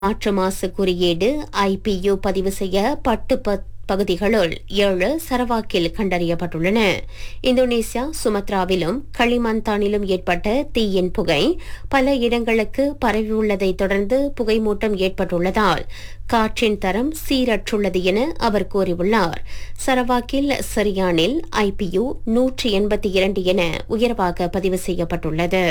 காற்று மாசு குறியீடு ஐபியு பதிவு செய்ய பட்டு ப- பகுதிகளுள் ஏழு சரவாக்கில் கண்டறியப்பட்டுள்ளன இந்தோனேசியா சுமத்ராவிலும் களிமந்தானிலும் ஏற்பட்ட தீயின் புகை பல இடங்களுக்கு பரவியுள்ளதைத் தொடர்ந்து புகைமூட்டம் ஏற்பட்டுள்ளதால் காற்றின் தரம் சீரற்றுள்ளது என அவர் கூறியுள்ளார் சரவாக்கில் சரியானில் ஐபியு நூற்றி எண்பத்தி இரண்டு என உயர்வாக பதிவு செய்யப்பட்டுள்ளது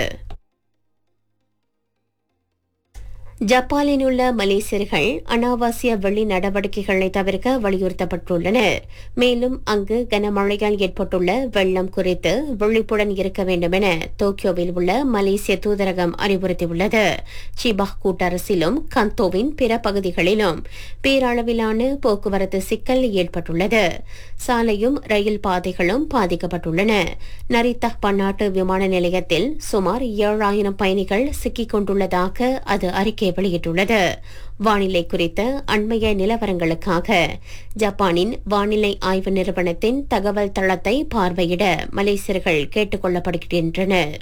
ஜப்பானில் உள்ள மலேசியர்கள் அனாவசிய வெள்ளி நடவடிக்கைகளை தவிர்க்க வலியுறுத்தப்பட்டுள்ளனர் மேலும் அங்கு கனமழையால் ஏற்பட்டுள்ள வெள்ளம் குறித்து விழிப்புடன் இருக்க வேண்டும் என டோக்கியோவில் உள்ள மலேசிய தூதரகம் அறிவுறுத்தியுள்ளது சிபாக் கூட்டரசிலும் கந்தோவின் பிற பகுதிகளிலும் பேரளவிலான போக்குவரத்து சிக்கல் ஏற்பட்டுள்ளது சாலையும் ரயில் பாதைகளும் பாதிக்கப்பட்டுள்ளன நரித்தா பன்னாட்டு விமான நிலையத்தில் சுமார் ஏழாயிரம் பயணிகள் சிக்கிக் கொண்டுள்ளதாக அது அறிக்கை வெளியிட்டுள்ளது வானிலை குறித்த அண்மைய நிலவரங்களுக்காக ஜப்பானின் வானிலை ஆய்வு நிறுவனத்தின் தகவல் தளத்தை பார்வையிட மலேசியர்கள் கேட்டுக் கொள்ளப்படுகின்றனர்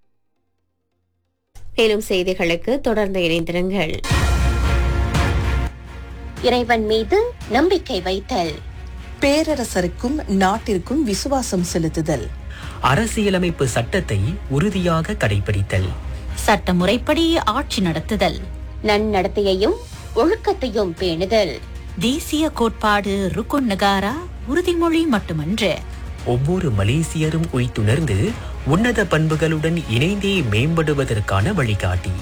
மேலும் செய்திகளுக்கு தொடர்ந்து இணைந்திருங்கள் இறைவன் மீது நம்பிக்கை வைத்தல் பேரரசருக்கும் நாட்டிற்கும் விசுவாசம் செலுத்துதல் அரசியலமைப்பு சட்டத்தை உறுதியாக கடைபிடித்தல் சட்டமுறைப்படி ஆட்சி நடத்துதல் நன்னடத்தையையும் ஒழுக்கத்தையும் பேணுதல் தேசிய கோட்பாடு ருக்குன் நகாரா உறுதிமொழி மட்டுமன்று ஒவ்வொரு மலேசியரும் உய்த்துணர்ந்து உன்னத பண்புகளுடன் இணைந்தே மேம்படுவதற்கான வழிகாட்டி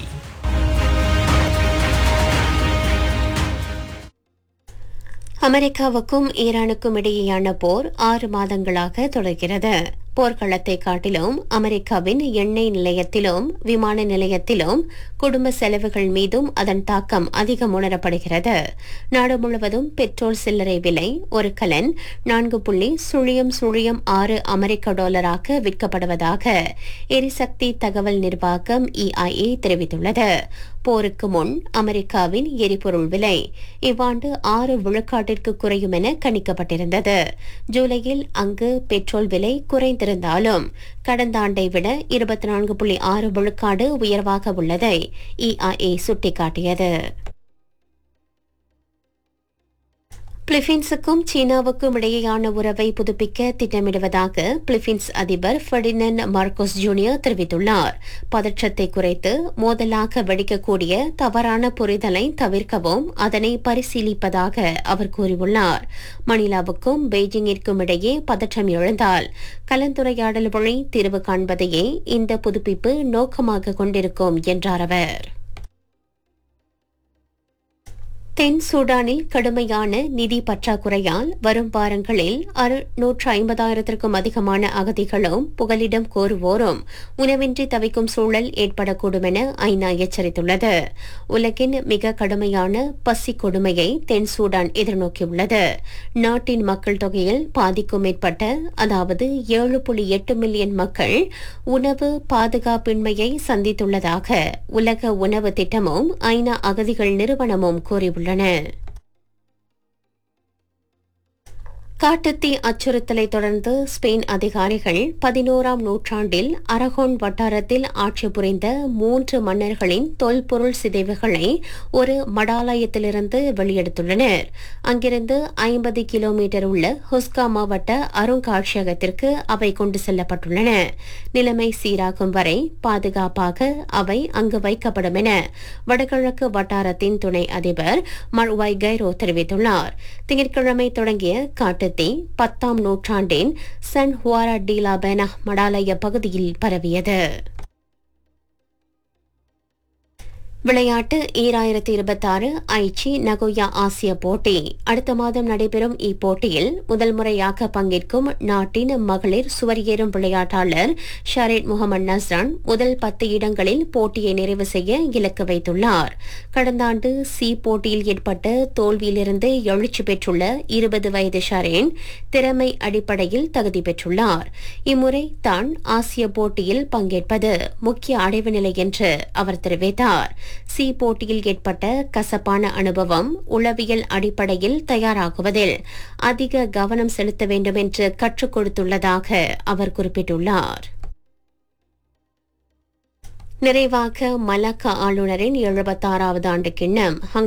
அமெரிக்காவுக்கும் ஈரானுக்கும் இடையேயான போர் ஆறு மாதங்களாக தொடர்கிறது போர்க்களத்தை காட்டிலும் அமெரிக்காவின் எண்ணெய் நிலையத்திலும் விமான நிலையத்திலும் குடும்ப செலவுகள் மீதும் அதன் தாக்கம் அதிகம் உணரப்படுகிறது நாடு முழுவதும் பெட்ரோல் சில்லறை விலை ஒரு கலன் நான்கு புள்ளி சுழியம் சுழியம் ஆறு அமெரிக்க டாலராக விற்கப்படுவதாக எரிசக்தி தகவல் நிர்வாகம் இஐஏ தெரிவித்துள்ளது போருக்கு முன் அமெரிக்காவின் எரிபொருள் விலை இவ்வாண்டு ஆறு விழுக்காட்டிற்கு குறையும் என கணிக்கப்பட்டிருந்தது ஜூலையில் அங்கு பெட்ரோல் விலை குறைந்திருந்தாலும் கடந்த ஆண்டை விட இருபத்தி நான்கு புள்ளி ஆறு விழுக்காடு உயர்வாக உள்ளதை இஐஏ சுட்டிக்காட்டியது பிலிப்பீன்ஸுக்கும் சீனாவுக்கும் இடையேயான உறவை புதுப்பிக்க திட்டமிடுவதாக பிலிப்பீன்ஸ் அதிபர் ஃபெர்டினன் மார்கோஸ் ஜூனியர் தெரிவித்துள்ளார் பதற்றத்தை குறைத்து மோதலாக வெடிக்கக்கூடிய தவறான புரிதலை தவிர்க்கவும் அதனை பரிசீலிப்பதாக அவர் கூறியுள்ளார் மணிலாவுக்கும் பெய்ஜிங்கிற்கும் இடையே பதற்றம் எழுந்தால் கலந்துரையாடல் வழி தீர்வு காண்பதையே இந்த புதுப்பிப்பு நோக்கமாக கொண்டிருக்கும் என்றார் அவர் தென் சூடானில் கடுமையான நிதி பற்றாக்குறையால் வரும் வாரங்களில் அறுநூற்று ஐம்பதாயிரத்திற்கும் அதிகமான அகதிகளும் புகலிடம் கோருவோரும் உணவின்றி தவிக்கும் சூழல் ஏற்படக்கூடும் என ஐநா எச்சரித்துள்ளது உலகின் மிக கடுமையான பசி கொடுமையை தென் சூடான் எதிர்நோக்கியுள்ளது நாட்டின் மக்கள் தொகையில் பாதிக்கும் மேற்பட்ட அதாவது ஏழு புள்ளி எட்டு மில்லியன் மக்கள் உணவு பாதுகாப்பின்மையை சந்தித்துள்ளதாக உலக உணவு திட்டமும் ஐநா அகதிகள் நிறுவனமும் கூறியுள்ளன காட்டுத்தீ அச்சுறுத்தலை தொடர்ந்து ஸ்பெயின் அதிகாரிகள் பதினோராம் நூற்றாண்டில் அரகோன் வட்டாரத்தில் ஆட்சி புரிந்த மூன்று மன்னர்களின் தொல்பொருள் சிதைவுகளை ஒரு மடாலயத்திலிருந்து வெளியெடுத்துள்ளனர் அங்கிருந்து ஐம்பது கிலோமீட்டர் உள்ள ஹுஸ்கா மாவட்ட அருங்காட்சியகத்திற்கு அவை கொண்டு செல்லப்பட்டுள்ளன நிலைமை சீராகும் வரை பாதுகாப்பாக அவை அங்கு வைக்கப்படும் என வடகிழக்கு வட்டாரத்தின் துணை அதிபர் மர்வாய் கைரோ தெரிவித்துள்ளார் திங்கட்கிழமை தொடங்கிய காட்டுத்தீ பத்தாம் நூற்றாண்டின் சன் ஹுவாரா டீலா பெனா மடாலய பகுதியில் பரவியது விளையாட்டு ஈராயிரத்தி இருபத்தாறு ஐச்சி நகோயா ஆசிய போட்டி அடுத்த மாதம் நடைபெறும் இப்போட்டியில் முதல் முறையாக பங்கேற்கும் நாட்டின் மகளிர் சுவரியேறும் விளையாட்டாளர் ஷரீட் முகமது நஸ்ரான் முதல் பத்து இடங்களில் போட்டியை நிறைவு செய்ய இலக்கு வைத்துள்ளார் கடந்த ஆண்டு சி போட்டியில் ஏற்பட்ட தோல்வியிலிருந்து எழுச்சி பெற்றுள்ள இருபது வயது ஷரேன் திறமை அடிப்படையில் தகுதி பெற்றுள்ளார் இம்முறை தான் ஆசிய போட்டியில் பங்கேற்பது முக்கிய அடைவு நிலை என்று அவர் தெரிவித்தார் சி போட்டியில் ஏற்பட்ட கசப்பான அனுபவம் உளவியல் அடிப்படையில் தயாராகுவதில் அதிக கவனம் செலுத்த வேண்டும் என்று கற்றுக் கொடுத்துள்ளதாக அவர் குறிப்பிட்டுள்ளார் நிறைவாக மலாக்கா ஆளுநரின் எழுபத்தாறாவது ஆண்டு கிண்ணம்